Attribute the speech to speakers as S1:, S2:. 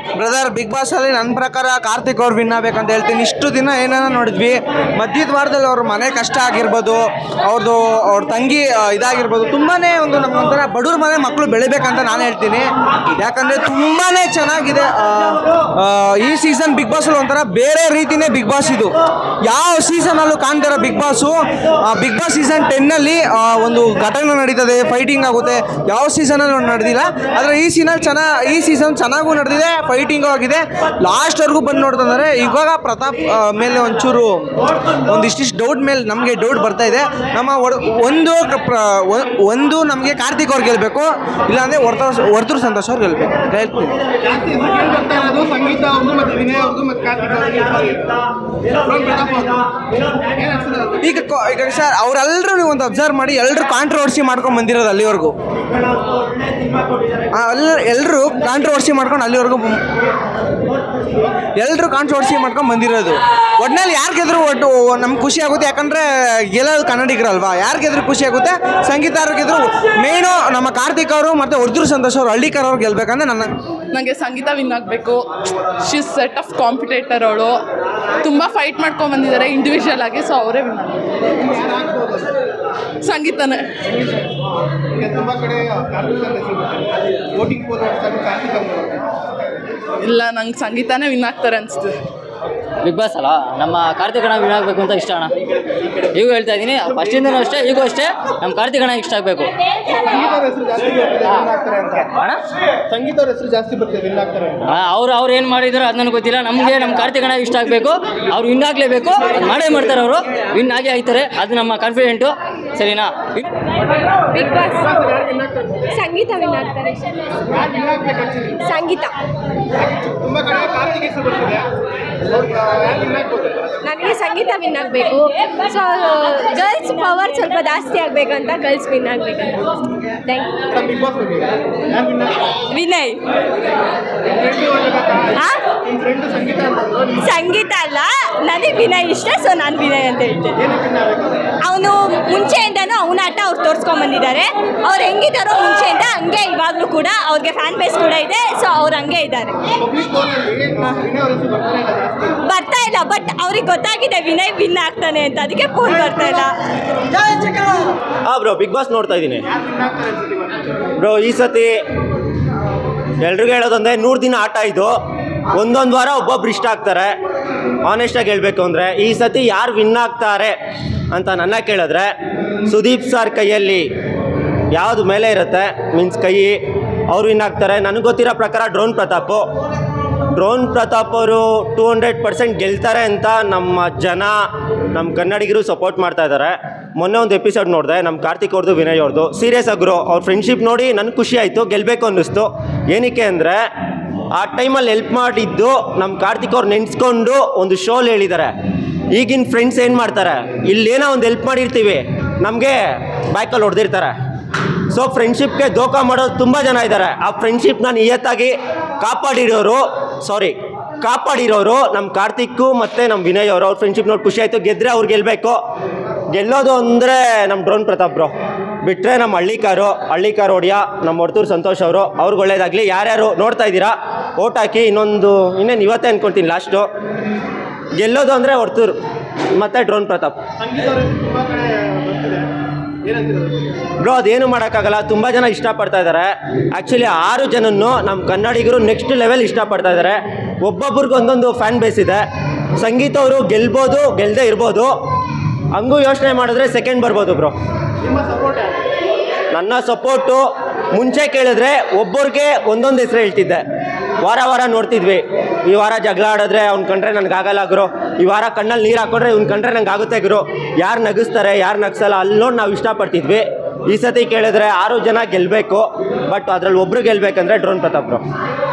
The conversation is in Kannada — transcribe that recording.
S1: ಬ್ರದರ್ ಬಿಗ್ ಬಾಸ್ ಅಲ್ಲಿ ನನ್ನ ಪ್ರಕಾರ ಕಾರ್ತಿಕ್ ಅವ್ರು ವಿನ್ ಆಗ್ಬೇಕಂತ ಹೇಳ್ತೀನಿ ಇಷ್ಟು ದಿನ ಏನೇನೋ ನೋಡಿದ್ವಿ ಮಧ್ಯದ ವಾರದಲ್ಲಿ ಅವ್ರ ಮನೆ ಕಷ್ಟ ಆಗಿರ್ಬೋದು ಅವ್ರದ್ದು ಅವ್ರ ತಂಗಿ ಆ, ಇದಾಗಿರ್ಬೋದು ತುಂಬಾನೇ ಒಂದು ನಮ್ಗೊಂಥರ ಬಡವ್ರ ಮನೆ ಮಕ್ಕಳು ಬೆಳಿಬೇಕಂತ ನಾನು ಹೇಳ್ತೀನಿ ಯಾಕಂದ್ರೆ ತುಂಬಾನೇ ಚೆನ್ನಾಗಿದೆ ಆ, ಆ, ಈ ಸೀಸನ್ ಬಿಗ್ ಬಾಸ್ ಒಂಥರ ಬೇರೆ ರೀತಿನೇ ಬಿಗ್ ಬಾಸ್ ಇದು ಯಾವ ಸೀಸನ್ ಅಲ್ಲೂ ಕಾಣ್ತಾರ big boss big boss season ten ಅಲ್ಲಿ ಆ, ಒಂದು ಘಟನೆ ನಡೀತದೆ ಫೈಟಿಂಗ್ ಆಗುತ್ತೆ ಯಾವ ಸೀಸನ್ ಅಲ್ಲಿ ನಡೆದಿಲ್ಲ ಆದ್ರೆ ಈ ಸೀಸನ್ ಚೆನ್ನಾಗಿ ಈ ಸೀಸನ್ ಚೆನ್ನಾಗೂ ನಡೆದಿದೆ ಫೈಟಿಂಗ್ ಆಗಿದೆ ಲಾಸ್ಟ್ ವರ್ಗೂ ಬಂದು ನೋಡ್ತಂದ್ರೆ ಇವಾಗ ಪ್ರತಾಪ್ ಆ, ಮೇಲೆ ಒಂಚೂರು ಒಂದಿಷ್ಟಿಷ್ಟು ಡೌಟ್ ಮೇಲೆ ನಮಗೆ ಡೌಟ್ ಬರ್ತಾ ಇದೆ ನಮ್ಮ ಒಡ್- ಒಂದು ಕ- ಪ್ರ- ಒ- ಒಂದು ನಮಗೆ ಕಾರ್ತಿಕ್ ಅವ್ರು ಗೆಲ್ಬೇಕು ಇಲ್ಲಾಂದ್ರೆ ವರ್ತೂರ್ ವರ್ತೂರ್ ಸಂತೋಷ್ ಅವ್ರು ಗೆಲ್ಬೇಕು ಹೇಳ್ತೀನಿ
S2: ಜಾಸ್ತಿ ಹೆಸರು ಕೇಳಿ ಬರ್ತಾ ಇರೋದು ಸಂಗೀತ ಅವ್ರದ್ದು ಮತ್ತೆ ವಿನಯ್ ಅವ್ರದ್ದು ಮತ್ತೆ ಕಾರ್ತಿಕ್ ಅವ್ರಿಗೆ ಡ್ರೋನ್ ಪ್ರತಾಪ್ ಅವ್ರದ್ದು ಏನ್ ಅನ್ಸುತ್ತೆ ಅದು?
S1: ಈಗ ಕೊ- ಈಗ ಸರ್ ಅವರೆಲ್ಲರೂ ನೀವು ಒಂದು ಅಬ್ಸರ್ವ್ ಮಾಡಿ ಎಲ್ಲರೂ ಕಾಂಟ್ರವರ್ಸಿ ಮಾಡ್ಕೊಂಡು ಬಂದಿರೋದು ಅಲ್ಲಿವರೆಗೂ ಎಲ್ಲರೂ ಕಾಂಟ್ರವರ್ಸಿ ಮಾಡ್ಕೊಂಡು ಅಲ್ಲಿವರೆಗೂ ಎಲ್ಲರೂ ಕಾಂಟ್ರವರ್ಸಿ ಮಾಡ್ಕೊಂಡು ಬಂದಿರೋದು ಒಟ್ನಲ್ಲಿ ಯಾರು ಗೆದ್ರು ಒಟ್ಟು ನಮ್ಗೆ ಖುಷಿ ಆಗುತ್ತೆ ಯಾಕಂದ್ರೆ ಗೆಲ್ಲೋದು ಕನ್ನಡಿಗರಲ್ವಾ ಯಾರು ಗೆದ್ರು ಖುಷಿ ಆಗುತ್ತೆ ಸಂಗೀತ ಅವ್ರು ಗೆದ್ರು ಮೇಯ್ನು ನಮ್ಮ ಕಾರ್ತಿಕ್ ಅವರು ಮತ್ತು ಉರ್ದೂರ್ ಸಂತೋಷ್ ಅವರು ಹಳ್ಳಿಕರ್ ಅವ್ರು ಗೆಲ್ಬೇಕಂದ್ರೆ ನನ್ನ
S3: ನನಗೆ ಸಂಗೀತ ವಿನ್ ಆಗಬೇಕು ಶಿ ಸೆಟ್ ಆಫ್ ಕಾಂಪಿಟೇಟರ್ ಅವಳು ತುಂಬ ಫೈಟ್ ಮಾಡ್ಕೊಂಡು ಬಂದಿದ್ದಾರೆ ಇಂಡಿವಿಜುವಲ್ ಆಗಿ ಸೊ ಅವರೇ ವಿನ್ ಆಗಬೇಕು ಸಂಗೀತನೇ
S2: ಈಗ ತುಂಬಾ ಕಡೆ ಕಾರ್ತಿಕ್ ಅಂತ ಹೆಸರು ಬರ್ತಾರೆ ವೋಟಿಂಗ್ ಪೋಲ್ ಹೊಡ್ಸೋದು ಕಾರ್ತಿಕ್ ಅಂತ
S3: ಇಲ್ಲ ನಂಗೆ ಸಂಗೀತನೇ ವಿನ್ ಆಗ್ತಾರೆ ಅನಿಸ್ತು
S4: ಬಿಗ್ ಬಾಸ್ ಅಲ್ಲ ನಮ್ಮ ಕಾರ್ತಿಕ್ ಅಣ್ಣ ವಿನ್ ಆಗಬೇಕು ಅಂತ ಇಷ್ಟ ಅಣ್ಣ ಈಗ ಹೇಳ್ತಾ ಇದ್ದೀನಿ ಫಸ್ಟಿಂದನೂ ಅಷ್ಟೇ ಈಗೂ ಅಷ್ಟೇ ನಮ್ಮ ಕಾರ್ತಿಕ್ ಅಣ್ಣ ಇಷ್ಟ ಆಗಬೇಕು
S2: ಸಂಗೀತ ಅವ್ರ ಹೆಸರು ಜಾಸ್ತಿ ಬರ್ತಿದೆ ವಿನ್ ಆಗ್ತಾರೆ ಅಂತ
S4: ಅಣ್ಣ
S2: ಸಂಗೀತ ಅವ್ರ ಹೆಸರು ಜಾಸ್ತಿ ಬರ್ತಿದೆ ವಿನ್ ಆಗ್ತಾರೆ ಅಂತ
S4: ಅವ್ರು ಅವ್ರು ಏನು ಮಾಡಿದ್ರು ಅದು ನನಗೆ ಗೊತ್ತಿಲ್ಲ ನಮಗೆ ನಮ್ಮ ಕಾರ್ತಿಕ್ ಅಣ್ಣ ಇಷ್ಟ ಆಗಬೇಕು ಅವ್ರು ವಿನ್ ಆಗಲೇಬೇಕು ಅದು ಮಾಡೇ ಮಾಡ್ತಾರೆ ಅವರು ವಿನ್ ಆಗೇ ಆಯ್ತಾರೆ ಅದು ನಮ್ಮ ಕಾನ್ಫಿಡೆಂಟು ಸರಿನಾ
S5: ಬಿಗ್ ಬಾಸ್
S2: ಯಾರು ವಿನ್ ಆಗ್ತಾರೆ
S5: ಸಂಗೀತ ವಿನ್ ಆಗ್ತಾರೆ
S2: ಯಾರು ವಿನ್ ಆಗ್ಬೇಕು actually?
S5: ಸಂಗೀತ
S2: ತುಂಬಾ ಕಡೆ ಕಾರ್ತಿಕ್ ಹೆಸರು ಬರ್ತಿದೆ ಅವ್ರಿಗೆ ಯಾರು ವಿನ್ ಆಗ್ಬೋದು
S5: ನನಗೆ ಸಂಗೀತ ವಿನ್ ಆಗಬೇಕು ಸೊ ಗರ್ಲ್ಸ್ ಪವರ್ ಸ್ವಲ್ಪ ಜಾಸ್ತಿ ಆಗಬೇಕಂತ ಗರ್ಲ್ಸ್ ವಿನ್ ಆಗಬೇಕಂತ ಥ್ಯಾಂಕ್
S2: ಬಿಗ್ ಬಾಸ್ ಬಗ್ಗೆ ಯಾರು ವಿನ್ ಆಗ್ತಾರೆ
S5: ವಿನಯ್ ಆ?
S2: ನಿಮ್ಮ ಫ್ರೆಂಡ್ ಸಂಗೀತ ಅಂತಂದ್ರು ನಿಮ್ಮ
S5: ಸಂಗೀತ ಅಲ್ಲ ನನಗೆ ವಿನಯ್ ಇಷ್ಟ ಸೊ ನಾನು ವಿನಯ್ ಅಂತ ಹೇಳ್ತೇನೆ
S2: ಏನಕ್ಕೆ ವಿನ್ ಆಗಬೇಕು
S5: ಅವನು ಮುಂಚೆಯಿಂದನೂ ಅವನ ಆಟ ಅವ್ರು ತೋರಿಸ್ಕೊಂಬಂದಿದ್ದಾರೆ ಅವ್ರು ಹೆಂಗಿದ್ದಾರೋ ಮುಂಚೆಯಿಂದ ಹಂಗೆ ಇವಾಗಲೂ ಕೂಡ ಅವ್ರಿಗೆ ಫ್ಯಾನ್ ಬೇಸ್ ಕೂಡ ಇದೆ ಸೊ ಅವ್ರು ಹಂಗೆ ಇದ್ದಾರೆ
S2: ಪಬ್ಲಿಕ್ ಪೋಲಲ್ಲಿ ವಿನಯ್ ಅವ್ರ ಹೆಸರು ಬರ್ತಾರೆ ಇಲ್ಲ ಜಾಸ್ತಿ
S5: ಬರ್ತಾ ಇಲ್ಲ ಬಟ್ ಅವ್ರಿಗೆ ಗೊತ್ತಾಗಿದೆ ವಿನಯ್ ವಿನ್ ಆಗ್ತಾನೆ ಅಂತ ಅದಕ್ಕೆ ಫೋನ್ ಬರ್ತಾ ಇಲ್ಲ
S6: ಹಾಂ ಬ್ರೋ ಬಿಗ್ ಬಾಸ್ ನೋಡ್ತಾ ಇದ್ದೀನಿ
S2: ಯಾರು ವಿನ್ ಆಗ್ತಾರೆ ಅನ್ಸುತ್ತೆ ಇವತ್ತು
S6: ಬ್ರೋ ಈ ಸತಿ ಎಲ್ರಿಗೂ ಹೇಳೋದಂದ್ರೆ ನೂರು ದಿನ ಆಟ ಇದು ಒಂದೊಂದು ವಾರ ಒಬ್ಬೊಬ್ರು ಇಷ್ಟ ಆಗ್ತಾರೆ ಆನೆಸ್ಟಾಗಿ ಹೇಳಬೇಕು ಅಂದರೆ ಈ ಸತಿ ಯಾರು ವಿನ್ ಆಗ್ತಾರೆ ಅಂತ ನನ್ನ ಕೇಳಿದ್ರೆ ಸುದೀಪ್ ಸರ್ ಕೈಯಲ್ಲಿ ಯಾವುದು ಮೇಲೆ ಇರುತ್ತೆ ಮೀನ್ಸ್ ಕೈ ಅವ್ರು ವಿನ್ ಆಗ್ತಾರೆ ನನಗೆ ಗೊತ್ತಿರೋ ಪ್ರಕಾರ ಡ್ರೋನ್ ಪ್ರತಾಪು ಡ್ರೋನ್ ಪ್ರತಾಪ್ ಅವರು ಟೂ ಹಂಡ್ರೆಡ್ ಪರ್ಸೆಂಟ್ ಗೆಲ್ತಾರೆ ಅಂತ ನಮ್ಮ ಜನ ನಮ್ಮ ಕನ್ನಡಿಗರು ಸಪೋರ್ಟ್ ಮಾಡ್ತಾ ಇದ್ದಾರೆ ಮೊನ್ನೆ ಒಂದು ಎಪಿಸೋಡ್ ನೋಡಿದೆ ನಮ್ಮ ಕಾರ್ತಿಕ್ ಅವ್ರದ್ದು ವಿನಯ್ ಅವ್ರದ್ದು ಸೀರಿಯಸ್ ಆಗ್ರು ಅವ್ರ ಫ್ರೆಂಡ್ಶಿಪ್ ನೋಡಿ ನನಗೆ ಖುಷಿ ಆಯಿತು ಗೆಲ್ಲಬೇಕು ಅನ್ನಿಸ್ತು ಏನಕ್ಕೆ ಅಂದರೆ ಆ ಟೈಮಲ್ಲಿ ಹೆಲ್ಪ್ ಮಾಡಿದ್ದು ನಮ್ಮ ಕಾರ್ತಿಕ್ ಅವ್ರು ನೆನೆಸ್ಕೊಂಡು ಒಂದು ಶೋಲ್ ಹೇಳಿದ್ದಾರೆ ಈಗಿನ ಫ್ರೆಂಡ್ಸ್ ಏನು ಮಾಡ್ತಾರೆ ಇಲ್ಲೇನೋ ಒಂದು ಹೆಲ್ಪ್ ಮಾಡಿರ್ತೀವಿ ನಮಗೆ ಬೈಕಲ್ಲಿ ಹೊಡೆದಿರ್ತಾರೆ ಸೊ ಫ್ರೆಂಡ್ಶಿಪ್ಗೆ ದೋಖ ಮಾಡೋದು ತುಂಬ ಜನ ಇದ್ದಾರೆ ಆ ಫ್ರೆಂಡ್ಶಿಪ್ನ ನಿಯತ್ತಾಗಿ ಕಾಪಾಡಿರೋರು ಸಾರಿ ಕಾಪಾಡಿರೋರು ನಮ್ಮ ಕಾರ್ತಿಕ್ಕು ಮತ್ತು ನಮ್ಮ ವಿನಯ್ ಅವರು ಅವ್ರ ಫ್ರೆಂಡ್ಶಿಪ್ ನೋಡಿ ಖುಷಿ ಆಯಿತು ಗೆದ್ದರೆ ಅವ್ರು ಗೆಲ್ಲಬೇಕು ಗೆಲ್ಲೋದು ಅಂದರೆ ನಮ್ಮ ಡ್ರೋನ್ ಪ್ರತಾಪ್ ಬ್ರೋ ಬಿಟ್ಟರೆ ನಮ್ಮ ಹಳ್ಳಿಕಾರು ಹಳ್ಳಿಕಾರು ಒಡೆಯ ನಮ್ಮ ಹೊರ್ತೂರು ಸಂತೋಷ್ ಅವರು ಅವ್ರಿಗೆ ಒಳ್ಳೇದಾಗಲಿ ಯಾರ್ಯಾರು ನೋಡ್ತಾ ಇದ್ದೀರಾ ಓಟ್ ಹಾಕಿ ಇನ್ನೊಂದು ಇನ್ನೇನು ಇವತ್ತೇ ಅನ್ಕೊತೀನಿ ಲಾಸ್ಟು ಗೆಲ್ಲೋದು ಅಂದರೆ ಹೊರ್ತೂರು ಮತ್ತು ಡ್ರೋನ್ ಪ್ರತಾಪ್
S2: ಸಂಗೀತ ಅವ್ರ ಹೆಸರು ತುಂಬಾ ಕಡೆ ಬರ್ತಿದೆ ಏನಂತೀರ ಅದ್ರ ಬಗ್ಗೆ?
S6: ಬ್ರೋ ಅದೇನು ಮಾಡೋಕ್ಕಾಗಲ್ಲ ತುಂಬ ಜನ ಇಷ್ಟಪಡ್ತಾ ಇದ್ದಾರೆ ಆ್ಯಕ್ಚುಲಿ ಆರು ಜನನ್ನು ನಮ್ಮ ಕನ್ನಡಿಗರು ನೆಕ್ಸ್ಟ್ ಲೆವೆಲ್ ಇಷ್ಟಪಡ್ತಾ ಇದ್ದಾರೆ ಒಬ್ಬೊಬ್ರಿಗೆ ಒಂದೊಂದು ಫ್ಯಾನ್ ಬೇಸ್ ಇದೆ ಸಂಗೀತ ಅವರು ಗೆಲ್ಬೋದು ಗೆಲ್ಲದೆ ಇರ್ಬೋದು ಹಂಗೂ ಯೋಚನೆ ಮಾಡಿದ್ರೆ ಸೆಕೆಂಡ್ ಬರ್ಬೋದು ಬ್ರೋ
S2: ನಿಮ್ಮ ಸಪೋರ್ಟ್ ಯಾರು
S6: ನನ್ನ ಸಪೋರ್ಟು ಮುಂಚೆ ಕೇಳಿದ್ರೆ ಒಬ್ಬರಿಗೆ ಒಂದೊಂದು ಹೆಸರು ಹೇಳ್ತಿದ್ದೆ ವಾರ ವಾರ ನೋಡ್ತಿದ್ವಿ ಈ ವಾರ ಜಗಳ ಆಡಿದ್ರೆ ಅವ್ನು ಕಂಡ್ರೆ ನನಗೆ ಆಗಲ್ಲ ಗುರು ಈ ವಾರ ಕಣ್ಣಲ್ಲಿ ನೀರು ಹಾಕೊಂಡ್ರೆ ಇವ್ನು ಕಂಡ್ರೆ ನಂಗೆ ಆಗುತ್ತೆ ಗುರು ಯಾರು ನಗಿಸ್ತಾರೆ ಯಾರು ನಗಿಸಲ್ಲ ಅಲ್ಲಿ ನೋಡಿ ನಾವು ಇಷ್ಟಪಡ್ತಿದ್ವಿ ಈ ಸತಿ ಕೇಳಿದ್ರೆ ಆರು ಜನ ಗೆಲ್ಲಬೇಕು ಬಟ್ ಅದ್ರಲ್ಲಿ ಒಬ್ರು ಗೆಲ್ಬೇಕಂದ್ರೆ ಡ್ರೋನ್ ಪ್ರತಾಪ್ ಬ್ರೋ